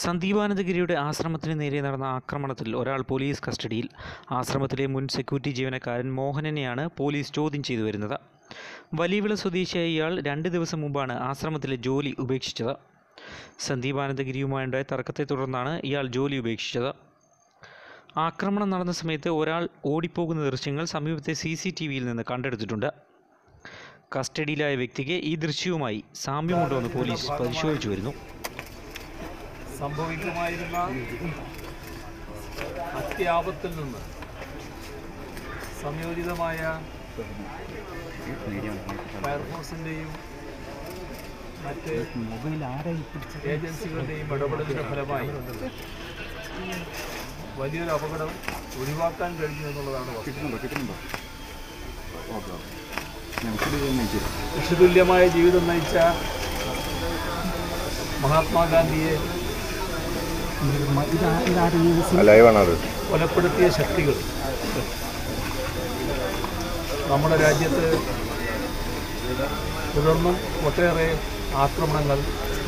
സന്ദീപാനന്ദഗിരിയുടെ ആശ്രമത്തിന് നേരെ നടന്ന ആക്രമണത്തിൽ ഒരാൾ പോലീസ് കസ്റ്റഡിയിൽ ആശ്രമത്തിലെ മുൻ സെക്യൂരിറ്റി ജീവനക്കാരൻ മോഹനനെയാണ് പോലീസ് ചോദ്യം ചെയ്തു വരുന്നത് വലിയവിള സ്വദേശിയായ ഇയാൾ രണ്ട് ദിവസം മുമ്പാണ് ആശ്രമത്തിലെ ജോലി ഉപേക്ഷിച്ചത് സന്ദീപാനന്ദഗിരിയുമായുണ്ടായ തർക്കത്തെ തുടർന്നാണ് ഇയാൾ ജോലി ഉപേക്ഷിച്ചത് ആക്രമണം നടന്ന സമയത്ത് ഒരാൾ ഓടിപ്പോകുന്ന ദൃശ്യങ്ങൾ സമീപത്തെ സി സി ടി വിയിൽ നിന്ന് കണ്ടെടുത്തിട്ടുണ്ട് കസ്റ്റഡിയിലായ വ്യക്തിക്ക് ഈ ദൃശ്യവുമായി സാമ്യമുണ്ടോ എന്ന് പോലീസ് പരിശോധിച്ചു വരുന്നു സംഭവിക്കുമായിരുന്ന അത്യാപത്തിൽ നിന്ന് സംയോജിതമായ ഫയർഫോഴ്സിൻ്റെയും മറ്റ് ഏജൻസികളുടെയും ഇടപെടലിൻ്റെ ഫലമായി വലിയൊരു അപകടം ഒഴിവാക്കാൻ കഴിഞ്ഞു എന്നുള്ളതാണ് വസ്തുത. വിഷുതുല്യമായ ജീവിതം നയിച്ച മഹാത്മാഗാന്ധിയെ ലൈവാണത് കൊലപ്പെടുത്തിയ ശക്തികൾ നമ്മുടെ രാജ്യത്ത് തുടർന്നും ഒട്ടേറെ ആക്രമണങ്ങൾ